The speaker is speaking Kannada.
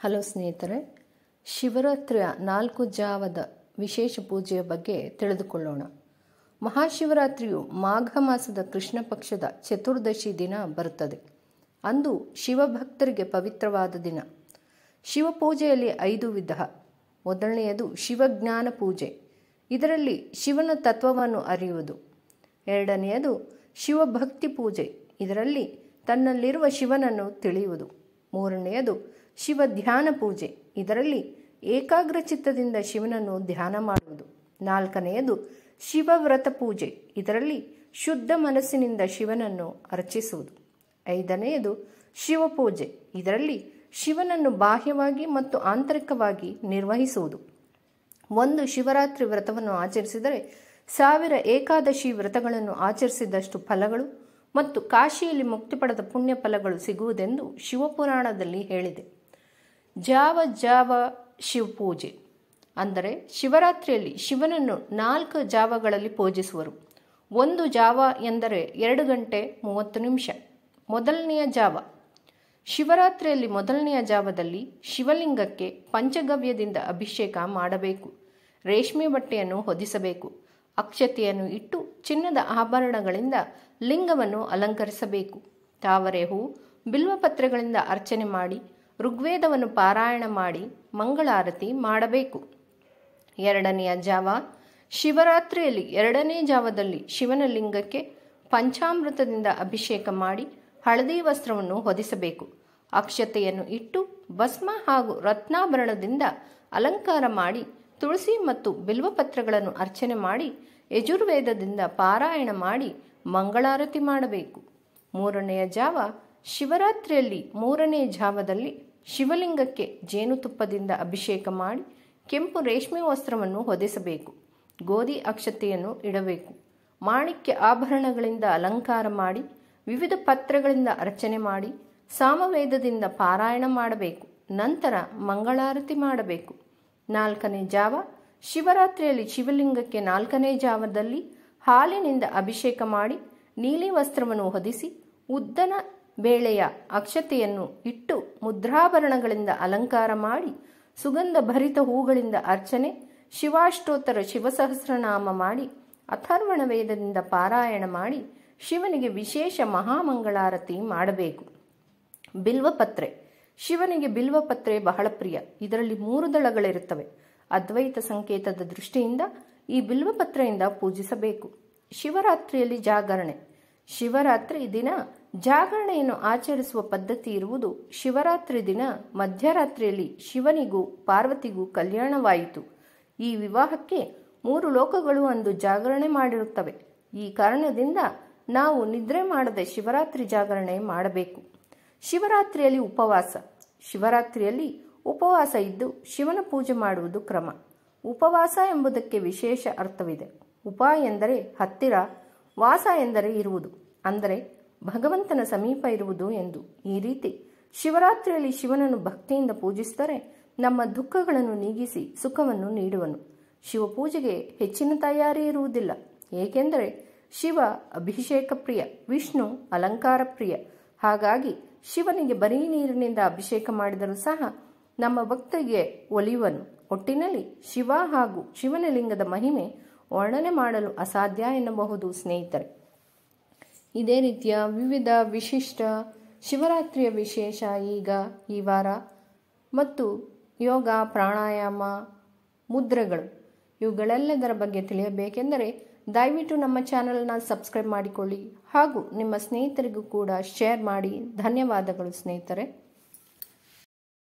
ಹಲೋ ಸ್ನೇಹಿತರೆ ಶಿವರಾತ್ರಿಯ ನಾಲ್ಕು ಜಾವದ ವಿಶೇಷ ಪೂಜೆಯ ಬಗ್ಗೆ ತಿಳಿದುಕೊಳ್ಳೋಣ ಮಹಾಶಿವರಾತ್ರಿಯು ಮಾಘ ಮಾಸದ ಕೃಷ್ಣ ಪಕ್ಷದ ಚತುರ್ದಶಿ ದಿನ ಬರುತ್ತದೆ ಅಂದು ಶಿವಭಕ್ತರಿಗೆ ಪವಿತ್ರವಾದ ದಿನ ಶಿವಪೂಜೆಯಲ್ಲಿ ಐದು ವಿಧ ಮೊದಲನೆಯದು ಶಿವಜ್ಞಾನ ಪೂಜೆ ಇದರಲ್ಲಿ ಶಿವನ ತತ್ವವನ್ನು ಅರಿಯುವುದು ಎರಡನೆಯದು ಶಿವಭಕ್ತಿ ಪೂಜೆ ಇದರಲ್ಲಿ ತನ್ನಲ್ಲಿರುವ ಶಿವನನ್ನು ತಿಳಿಯುವುದು ಮೂರನೆಯದು ಶಿವ ಧ್ಯಾನ ಪೂಜೆ ಇದರಲ್ಲಿ ಏಕಾಗ್ರ ಚಿತ್ತದಿಂದ ಶಿವನನ್ನು ಧ್ಯಾನ ಮಾಡುವುದು ನಾಲ್ಕನೆಯದು ಶಿವವ್ರತ ಪೂಜೆ ಇದರಲ್ಲಿ ಶುದ್ಧ ಮನಸ್ಸಿನಿಂದ ಶಿವನನ್ನು ಅರ್ಚಿಸುವುದು ಐದನೆಯದು ಶಿವಪೂಜೆ ಇದರಲ್ಲಿ ಶಿವನನ್ನು ಬಾಹ್ಯವಾಗಿ ಮತ್ತು ಆಂತರಿಕವಾಗಿ ನಿರ್ವಹಿಸುವುದು ಒಂದು ಶಿವರಾತ್ರಿ ವ್ರತವನ್ನು ಆಚರಿಸಿದರೆ ಸಾವಿರ ಏಕಾದಶಿ ವ್ರತಗಳನ್ನು ಆಚರಿಸಿದಷ್ಟು ಫಲಗಳು ಮತ್ತು ಕಾಶಿಯಲ್ಲಿ ಮುಕ್ತಿ ಪಡೆದ ಪುಣ್ಯ ಫಲಗಳು ಸಿಗುವುದೆಂದು ಶಿವಪುರಾಣದಲ್ಲಿ ಹೇಳಿದೆ ಜಾವ ಜಾವ ಶಿವಪೂಜೆ ಅಂದರೆ ಶಿವರಾತ್ರಿಯಲ್ಲಿ ಶಿವನನ್ನು ನಾಲ್ಕು ಜಾವಗಳಲ್ಲಿ ಪೂಜಿಸುವರು ಒಂದು ಜಾವ ಎಂದರೆ ಎರಡು ಗಂಟೆ ಮೂವತ್ತು ನಿಮಿಷ ಮೊದಲನೆಯ ಜಾವ ಶಿವರಾತ್ರಿಯಲ್ಲಿ ಮೊದಲನೆಯ ಜಾವದಲ್ಲಿ ಶಿವಲಿಂಗಕ್ಕೆ ಪಂಚಗವ್ಯದಿಂದ ಅಭಿಷೇಕ ಮಾಡಬೇಕು ರೇಷ್ಮೆ ಬಟ್ಟೆಯನ್ನು ಹೊದಿಸಬೇಕು ಅಕ್ಷತೆಯನ್ನು ಇಟ್ಟು ಚಿನ್ನದ ಆಭರಣಗಳಿಂದ ಲಿಂಗವನ್ನು ಅಲಂಕರಿಸಬೇಕು ತಾವರೆ ಹೂ ಬಿಲ್ವಪತ್ರೆಗಳಿಂದ ಅರ್ಚನೆ ಮಾಡಿ ಋಗ್ವೇದವನ್ನು ಪಾರಾಯಣ ಮಾಡಿ ಮಂಗಳಾರತಿ ಮಾಡಬೇಕು ಎರಡನೆಯ ಜಾವ ಶಿವರಾತ್ರಿಯಲ್ಲಿ ಎರಡನೇ ಜಾವದಲ್ಲಿ ಶಿವನ ಲಿಂಗಕ್ಕೆ ಪಂಚಾಮೃತದಿಂದ ಅಭಿಷೇಕ ಮಾಡಿ ಹಳದಿ ವಸ್ತ್ರವನ್ನು ಹೊದಿಸಬೇಕು ಅಕ್ಷತೆಯನ್ನು ಇಟ್ಟು ಭಸ್ಮ ಹಾಗೂ ರತ್ನಾಭರಣದಿಂದ ಅಲಂಕಾರ ಮಾಡಿ ತುಳಸಿ ಮತ್ತು ಬಿಲ್ವಪತ್ರಗಳನ್ನು ಅರ್ಚನೆ ಮಾಡಿ ಯಜುರ್ವೇದದಿಂದ ಪಾರಾಯಣ ಮಾಡಿ ಮಂಗಳಾರತಿ ಮಾಡಬೇಕು ಮೂರನೆಯ ಜಾವ ಶಿವರಾತ್ರಿಯಲ್ಲಿ ಮೂರನೇ ಜಾವದಲ್ಲಿ ಶಿವಲಿಂಗಕ್ಕೆ ಜೇನುತುಪ್ಪದಿಂದ ಅಭಿಷೇಕ ಮಾಡಿ ಕೆಂಪು ರೇಷ್ಮೆ ವಸ್ತ್ರವನ್ನು ಹೊದಿಸಬೇಕು ಗೋಧಿ ಅಕ್ಷತೆಯನ್ನು ಇಡಬೇಕು ಮಾಣಿಕ್ಯ ಆಭರಣಗಳಿಂದ ಅಲಂಕಾರ ಮಾಡಿ ವಿವಿಧ ಪತ್ರಗಳಿಂದ ಅರ್ಚನೆ ಮಾಡಿ ಸಾಮವೇದದಿಂದ ಪಾರಾಯಣ ಮಾಡಬೇಕು ನಂತರ ಮಂಗಳಾರತಿ ಮಾಡಬೇಕು ನಾಲ್ಕನೇ ಜಾವ ಶಿವರಾತ್ರಿಯಲ್ಲಿ ಶಿವಲಿಂಗಕ್ಕೆ ನಾಲ್ಕನೇ ಜಾವದಲ್ಲಿ ಹಾಲಿನಿಂದ ಅಭಿಷೇಕ ಮಾಡಿ ನೀಲಿ ವಸ್ತ್ರವನ್ನು ಹೊದಿಸಿ ಉದ್ದನ ಬೇಳೆಯ ಅಕ್ಷತೆಯನ್ನು ಇಟ್ಟು ಮುದ್ರಾಭರಣಗಳಿಂದ ಅಲಂಕಾರ ಮಾಡಿ ಸುಗಂಧ ಭರಿತ ಹೂಗಳಿಂದ ಅರ್ಚನೆ ಶಿವಾಷ್ಟೋತ್ತರ ಶಿವಸಹಸ್ರನಾಮ ಮಾಡಿ ಅಥರ್ವಣ ವೇದದಿಂದ ಪಾರಾಯಣ ಮಾಡಿ ಶಿವನಿಗೆ ವಿಶೇಷ ಮಹಾಮಂಗಳಾರತಿ ಮಾಡಬೇಕು ಬಿಲ್ವಪತ್ರೆ ಶಿವನಿಗೆ ಬಿಲ್ವಪತ್ರೆ ಬಹಳ ಪ್ರಿಯ ಇದರಲ್ಲಿ ಮೂರು ದಳಗಳಿರುತ್ತವೆ ಅದ್ವೈತ ಸಂಕೇತದ ದೃಷ್ಟಿಯಿಂದ ಈ ಬಿಲ್ವಪತ್ರೆಯಿಂದ ಪೂಜಿಸಬೇಕು ಶಿವರಾತ್ರಿಯಲ್ಲಿ ಜಾಗರಣೆ ಶಿವರಾತ್ರಿ ದಿನ ಜಾಗರಣೆಯನ್ನು ಆಚರಿಸುವ ಪದ್ಧತಿ ಇರುವುದು ಶಿವರಾತ್ರಿ ದಿನ ಮಧ್ಯರಾತ್ರಿಯಲ್ಲಿ ಶಿವನಿಗೂ ಪಾರ್ವತಿಗೂ ಕಲ್ಯಾಣವಾಯಿತು ಈ ವಿವಾಹಕ್ಕೆ ಮೂರು ಲೋಕಗಳು ಅಂದು ಜಾಗರಣೆ ಮಾಡಿರುತ್ತವೆ ಈ ಕಾರಣದಿಂದ ನಾವು ನಿದ್ರೆ ಮಾಡದೆ ಶಿವರಾತ್ರಿ ಜಾಗರಣೆ ಮಾಡಬೇಕು ಶಿವರಾತ್ರಿಯಲ್ಲಿ ಉಪವಾಸ ಶಿವರಾತ್ರಿಯಲ್ಲಿ ಉಪವಾಸ ಇದ್ದು ಶಿವನ ಪೂಜೆ ಮಾಡುವುದು ಕ್ರಮ ಉಪವಾಸ ಎಂಬುದಕ್ಕೆ ವಿಶೇಷ ಅರ್ಥವಿದೆ ಉಪ ಎಂದರೆ ಹತ್ತಿರ ವಾಸ ಎಂದರೆ ಇರುವುದು ಅಂದರೆ ಭಗವಂತನ ಸಮೀಪ ಇರುವುದು ಎಂದು ಈ ರೀತಿ ಶಿವರಾತ್ರಿಯಲ್ಲಿ ಶಿವನನ್ನು ಭಕ್ತಿಯಿಂದ ಪೂಜಿಸಿದರೆ ನಮ್ಮ ದುಃಖಗಳನ್ನು ನೀಗಿಸಿ ಸುಖವನ್ನು ನೀಡುವನು ಶಿವಪೂಜೆಗೆ ಹೆಚ್ಚಿನ ತಯಾರಿ ಇರುವುದಿಲ್ಲ ಏಕೆಂದರೆ ಶಿವ ಅಭಿಷೇಕ ಪ್ರಿಯ ವಿಷ್ಣು ಅಲಂಕಾರ ಪ್ರಿಯ ಹಾಗಾಗಿ ಶಿವನಿಗೆ ಬರೀ ನೀರಿನಿಂದ ಅಭಿಷೇಕ ಮಾಡಿದರೂ ಸಹ ನಮ್ಮ ಭಕ್ತಿಗೆ ಒಲಿಯುವನು ಒಟ್ಟಿನಲ್ಲಿ ಶಿವ ಹಾಗೂ ಶಿವನ ಲಿಂಗದ ಮಹಿಮೆ ವರ್ಣನೆ ಮಾಡಲು ಅಸಾಧ್ಯ ಎನ್ನಬಹುದು ಸ್ನೇಹಿತರೆ ಇದೇ ರೀತಿಯ ವಿವಿಧ ವಿಶಿಷ್ಟ ಶಿವರಾತ್ರಿಯ ವಿಶೇಷ ಈಗ ಈ ವಾರ ಮತ್ತು ಯೋಗ ಪ್ರಾಣಾಯಾಮ ಮುದ್ರೆಗಳು ಇವುಗಳೆಲ್ಲದರ ಬಗ್ಗೆ ತಿಳಿಯಬೇಕೆಂದರೆ ದಯವಿಟ್ಟು ನಮ್ಮ ಚಾನಲ್ನ ಸಬ್ಸ್ಕ್ರೈಬ್ ಮಾಡಿಕೊಳ್ಳಿ ಹಾಗೂ ನಿಮ್ಮ ಸ್ನೇಹಿತರಿಗೂ ಕೂಡ ಶೇರ್ ಮಾಡಿ ಧನ್ಯವಾದಗಳು ಸ್ನೇಹಿತರೆ